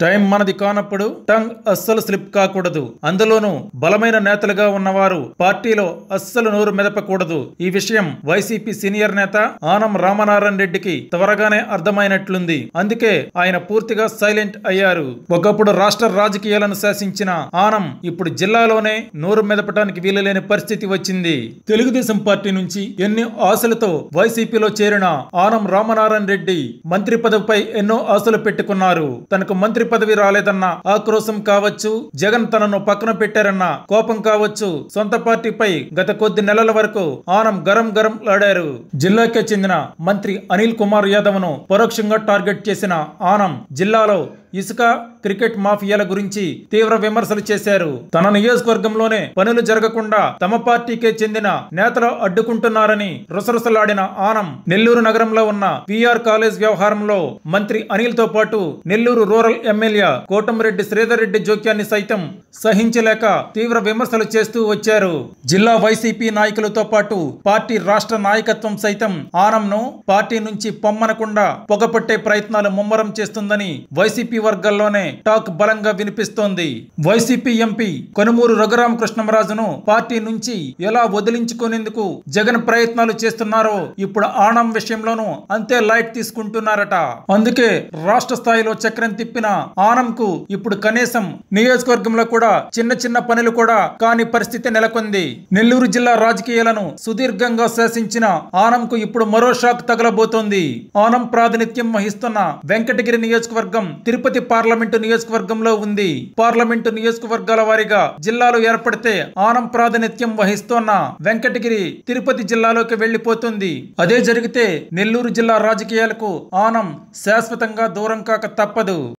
time మనది కానప్పుడు tongue అస్సలు స్లిప్ కాకూడదు అందులోనూ బలమైన నేతలుగా ఉన్నవారు పార్టీలో అస్సలు నోరు మెదపకూడదు ఈ విషయం వైసీపీ సీనియర్ నేత ఆనం రామనారాయణ రెడ్డికి త్వరగానే అర్థమైనట్లుంది అందుకే ఆయన పూర్తిగా సైలెంట్ అయ్యారు ఒకప్పుడు రాష్ట్ర రాజకీయాలను శాసించిన ఆనం ఇప్పుడు జిల్లాలోనే నోరు మెదపడానికి వీలులేని పరిస్థితి వచ్చింది తెలుగుదేశం పార్టీ నుంచి ఎన్ని ఆశలతో వైసీపీలో చేరిన ఆనం రామనారాయణ రెడ్డి మంత్రి పదవిపై ఎన్నో ఆశలు పెట్టుకున్నారు తనకు మంత్రి పదవి రాలేదన్న ఆక్రోశం కావచ్చు జగన్ తనను పక్కన పెట్టారన్న కోపం కావచ్చు సొంత పార్టీపై గత కొద్ది నెలల వరకు ఆనం గరం గరం లాడారు జిల్లాకే చెందిన మంత్రి అనిల్ కుమార్ యాదవ్ ను పరోక్షంగా టార్గెట్ చేసిన ఆనం జిల్లాలో ఇసుక క్రికెట్ మాఫియాల గురించి తీవ్ర విమర్శలు చేశారు తన నియోజకవర్గంలోనే పనులు జరగకుండా తమ పార్టీకే చెందిన నేతలు అడ్డుకుంటున్నారని రుసరుసలాడిన ఆనం నెల్లూరు నగరంలో ఉన్న పిఆర్ కాలేజ్ వ్యవహారంలో మంత్రి అనిల్ తో పాటు నెల్లూరు రూరల్ ఎమ్మెల్యే కోటంరెడ్డి శ్రీధర్ రెడ్డి జోక్యాన్ని సైతం సహించలేక తీవ్ర విమర్శలు చేస్తూ వచ్చారు జిల్లా వైసీపీ నాయకులతో పాటు పార్టీ రాష్ట్ర నాయకత్వం సైతం ఆనంను పార్టీ నుంచి పొమ్మనకుండా పొగపట్టే ప్రయత్నాలు ముమ్మరం చేస్తుందని వైసీపీ వర్గాల్లోనే టాక్ బలంగా వినిపిస్తోంది వైసీపీ ఎంపీ కనుమూరు రఘురామకృష్ణమరాజును పార్టీ నుంచి ఎలా వదిలించుకునేందుకు జగన్ ప్రయత్నాలు చేస్తున్నారో ఇప్పుడు ఆనం విషయంలోనూ అంతే లైట్ తీసుకుంటున్నారట అందుకే రాష్ట్ర స్థాయిలో చక్రం తిప్పిన ఆనంకు ఇప్పుడు కనీసం నియోజకవర్గంలో కూడా చిన్న చిన్న పనులు కూడా కాని పరిస్థితి నెలకొంది నెల్లూరు జిల్లా రాజకీయాలను సుదీర్ఘంగా శాసించిన ఆనంకు ఇప్పుడు మరో షాక్ తగలబోతోంది ఆనం ప్రాతినిధ్యం వహిస్తున్న వెంకటగిరి నియోజకవర్గం తిరుపతి పార్లమెంటు నియోజకవర్గంలో ఉంది పార్లమెంటు నియోజకవర్గాల వారీగా జిల్లాలు ఏర్పడితే ఆనం ప్రాతినిధ్యం వహిస్తోన్న వెంకటగిరి తిరుపతి జిల్లాలోకి వెళ్లిపోతుంది అదే జరిగితే నెల్లూరు జిల్లా రాజకీయాలకు ఆనం శాశ్వతంగా దూరం కాక తప్పదు